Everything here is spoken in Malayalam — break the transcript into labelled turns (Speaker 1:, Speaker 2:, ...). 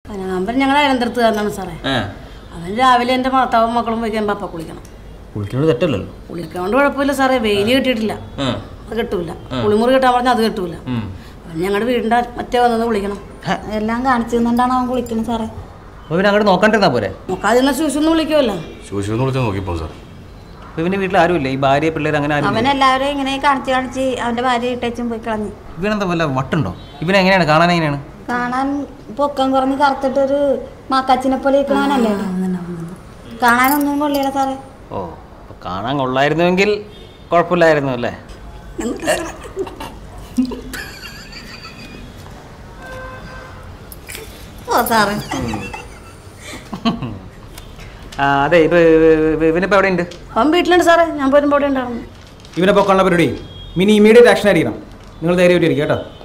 Speaker 1: പനകാമ്പൻ ഞങ്ങൾ അയലന്തരത്തുകാരനാണ് സാറേ
Speaker 2: ഏ
Speaker 1: അവൻ രാവിലെ എൻ്റെ ഭർത്താവും മക്കളും പോയി കഴിയുമ്പോൾ അപ്പം കുളിക്കണം
Speaker 2: കുളിക്കുന്നത് തെറ്റല്ലല്ലോ
Speaker 1: കുളിക്കാണ്ട് കുഴപ്പമില്ല സാറേ വെയിൽ കിട്ടിയിട്ടില്ല
Speaker 2: ആ
Speaker 1: അത് കിട്ടൂല കുളിമുറി കിട്ടാൻ പറഞ്ഞാൽ അത് കിട്ടൂല
Speaker 2: ഉം.
Speaker 1: അവൻ ഞങ്ങളുടെ വീടിൻ്റെ മറ്റേ വന്നത് കുളിക്കണം
Speaker 3: എല്ലാം കാണിച്ചു തന്നിട്ടാണ് അവൻ കുളിക്കുന്നത് സാറേ
Speaker 2: അപ്പോൾ പിന്നെ അങ്ങോട്ട് നോക്കാണ്ടിരുന്നാ പോരെ
Speaker 1: നോക്കാതിരുന്ന ശൂശൊന്നും വിളിക്കുമല്ലോ
Speaker 4: ശൂശി എന്ന് വിളിച്ചാൽ നോക്കിപ്പോ സാർ
Speaker 2: അപ്പോൾ ഇവൻ്റെ വീട്ടിൽ ആരുമില്ല ഈ ഭാര്യ പിള്ളേർ അങ്ങനെ ആരും
Speaker 3: അവൻ എല്ലാവരെയും ഇങ്ങനെ കാണിച്ച് കാണിച്ച് അവന്റെ ഭാര്യ ഇട്ടേച്ചും പോയി കളഞ്ഞു
Speaker 2: ഇവനെന്താ വല്ല വട്ടുണ്ടോ ഇവനെ എങ്ങനെയാണ് കാണാൻ എങ്ങനെയാണ്
Speaker 3: കാണാൻ പൊക്കം കുറഞ്ഞ് കറുത്തിട്ടൊരു മാക്കാച്ചിനെ പോലെ ഇരിക്കണവനല്ലേ കാണാനൊന്നും കൊള്ളില്ല സാറേ
Speaker 2: ഓ അപ്പോൾ കാണാൻ കൊള്ളായിരുന്നുവെങ്കിൽ കുഴപ്പമില്ലായിരുന്നു അല്ലേ
Speaker 3: ഓ സാറേ
Speaker 2: ആ അതെ ഇപ്പോൾ ഇവനിപ്പോൾ എവിടെ ഉണ്ട്
Speaker 1: അവൻ വീട്ടിലുണ്ട് സാറേ ഞാൻ പോരുമ്പോൾ അവിടെ ഉണ്ടായിരുന്നു
Speaker 5: ഇവനെ പൊക്കാനുള്ള പരിപാടി മിനി ഇമീഡിയറ്റ് ആക്ഷൻ ആയിരിക്കണം നിങ്ങൾ ധൈര്യമായിട്ടിരിക്കുക കേട്ടോ